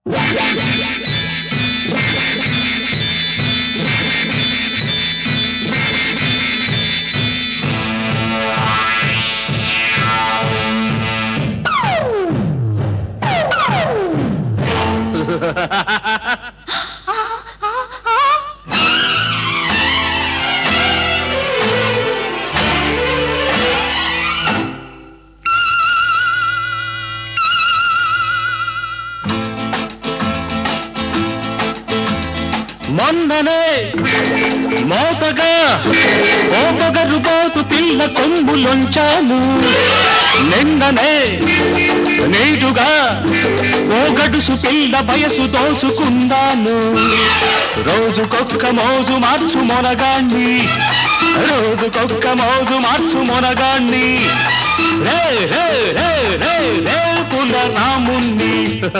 మొన్ననే మోతగా ఓ పొగరుబోతు పిల్ల కొమ్ములొంచాను నిన్ననే నీటుగా ఓ గడుసు పిల్ల వయసు దోచుకున్నాను రోజుకొక్క మోజు మార్చు మొనగాన్ని రోజుకొక్క మోజు మార్చు మొనగాన్ని రే రే రే రే రే పుల రాముణ్ణి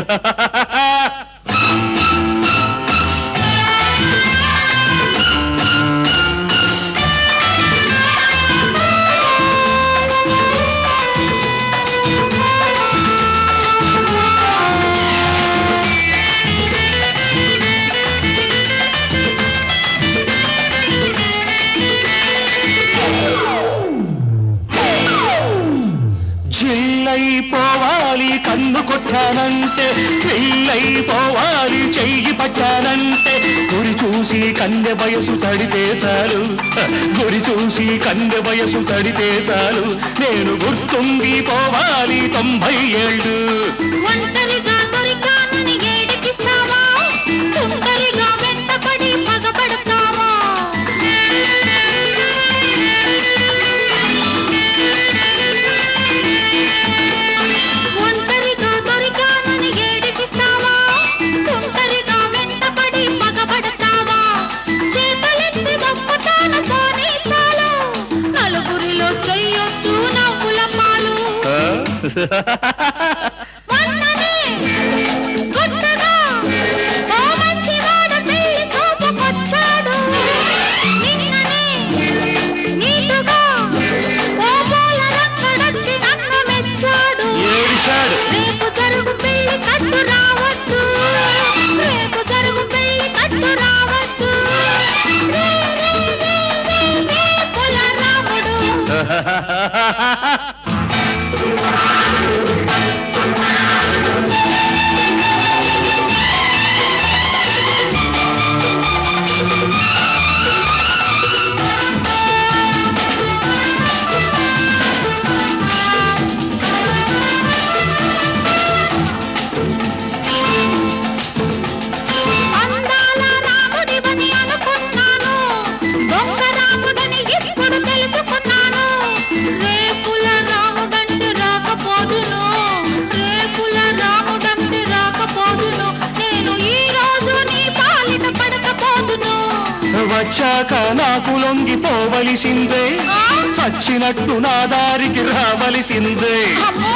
జిల్లైపోవాలి కన్ను కొట్టానంటే చెల్లైపోవాలి చెయ్యి పట్టానంటే గురి చూసి కన్నె వయసు తడితే చాలు గురి చూసి కన్నె వయసు తడితే చాలు నేను గుర్తుండి పోవాలి తొంభై ఏళ్ళు ఒంటరిగా దొరికానని ఏడిపిస్తావా సుందరిగా వెంటపడి పగబడతావా ఒంటరిగా దొరికానని ఏడిపిస్తావా సుందరిగా వెంటపడి పగబడతావా చేతులెత్తి గొప్పతాను పోనీ చాలు నలుగురిలో చెయ్యొద్దు నవ్వుల పాలు మొన్ననే కొత్తగా ఓ మంచివాడు పెళ్లి చూపుకొచ్చాడు. నిన్ననే నీటుగా ఓ పూల రంగడొచ్చి నన్ను మెచ్చాడు. ఏడిశాడు రేపు జరుగు పెళ్లి కట్టు రావద్దు రేపు జరుగు పెళ్లి కట్టు రావద్దు రే, రే, రే, రే, రే, కుల రాముడు అందాల రాముడివని అనుకున్నాను దొంగ రాముడని ఇప్పుడు తెలుసుకున్నాను రేపుల రాముడంటే రాకపోదును రేపుల రాముడంటే రాకపోదును నేను ఈ రోజు నీ పాలిట పడకపోదును వచ్చాక నాకు లొంగిపోవలసిందే ఆ? చచ్చినట్టు నా దారికి రావలసిందే అమ్మో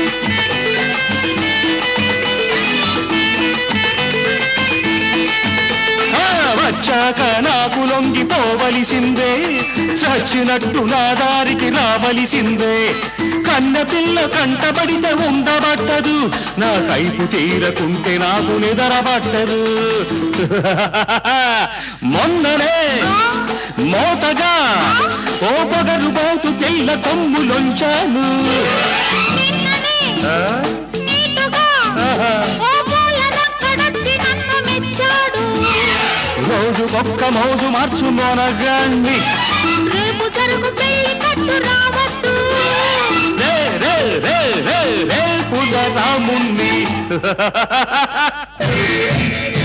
ఆ, వచ్చాక నాకు లొంగిపోవలసిందే చచ్చినట్టు నా దారికి రావలసిందే కన్న పిల్ల కంటబడితే ఉండబట్టదు నా కైపు తీరకుంటే నాకు నిదరబట్టదు మొన్ననే మోతగా ఓ పొగరు పోతు తెల్ల కొమ్ములొంచాను నిన్ననే ఆ? నీటుగా ఆహా. ఓ పూల రంగడొచ్చి నన్ను మెచ్చాడు రోజుకొక్క మోజు మార్చు మొనగాన్ని రేపు జరుగు పెళ్లి కట్టు రావద్దు రే రే రే రే రే పుల రాముణ్ణి